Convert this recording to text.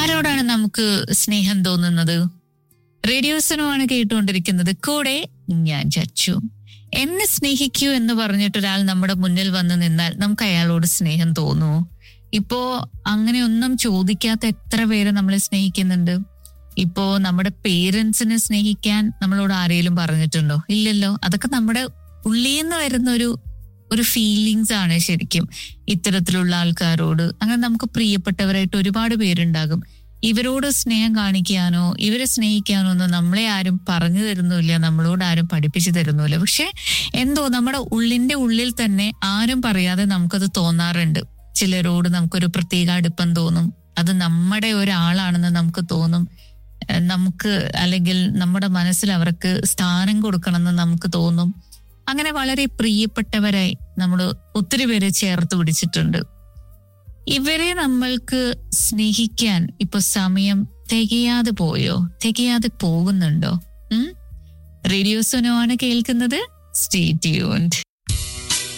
ആരോടാണ് നമുക്ക് സ്നേഹം തോന്നുന്നത് റേഡിയോസിനുമാണ് കേട്ടുകൊണ്ടിരിക്കുന്നത് കൂടെ ഞാൻ ചച്ചു എന്നെ സ്നേഹിക്കൂ എന്ന് പറഞ്ഞിട്ട് ഒരാൾ നമ്മുടെ മുന്നിൽ വന്ന് നിന്നാൽ നമുക്ക് അയാളോട് സ്നേഹം തോന്നുമോ ഇപ്പോ അങ്ങനെയൊന്നും ചോദിക്കാത്ത എത്ര പേര് നമ്മളെ സ്നേഹിക്കുന്നുണ്ട് ഇപ്പോ നമ്മുടെ പേരൻസിനെ സ്നേഹിക്കാൻ നമ്മളോട് ആരെങ്കിലും പറഞ്ഞിട്ടുണ്ടോ ഇല്ലല്ലോ അതൊക്കെ നമ്മുടെ ഉള്ളിൽ നിന്ന് വരുന്ന ഒരു ഒരു ഫീലിങ്സ് ആണ് ശരിക്കും ഇത്തരത്തിലുള്ള ആൾക്കാരോട് അങ്ങനെ നമുക്ക് പ്രിയപ്പെട്ടവരായിട്ട് ഒരുപാട് പേരുണ്ടാകും ഇവരോട് സ്നേഹം കാണിക്കാനോ ഇവരെ സ്നേഹിക്കാനോ ഒന്നും നമ്മളെ ആരും പറഞ്ഞു തരുന്നില്ല നമ്മളോട് ആരും പഠിപ്പിച്ചു തരുന്നില്ല പക്ഷെ എന്തോ നമ്മുടെ ഉള്ളിന്റെ ഉള്ളിൽ തന്നെ ആരും പറയാതെ നമുക്കത് തോന്നാറുണ്ട് ചിലരോട് നമുക്കൊരു പ്രത്യേക അടുപ്പം തോന്നും അത് നമ്മുടെ ഒരാളാണെന്ന് നമുക്ക് തോന്നും ഏഹ് നമുക്ക് അല്ലെങ്കിൽ നമ്മുടെ മനസ്സിൽ അവർക്ക് സ്ഥാനം കൊടുക്കണമെന്ന് നമുക്ക് തോന്നും അങ്ങനെ വളരെ പ്രിയപ്പെട്ടവരായി നമ്മൾ ഒത്തിരി പേരെ ചേർത്ത് പിടിച്ചിട്ടുണ്ട് ഇവരെ നമ്മൾക്ക് സ്നേഹിക്കാൻ ഇപ്പൊ സമയം തികയാതെ പോയോ തികയാതെ പോകുന്നുണ്ടോ ഉം റേഡിയോ സുനോ ആണ് കേൾക്കുന്നത് സ്റ്റേ ട്യൂൺഡ്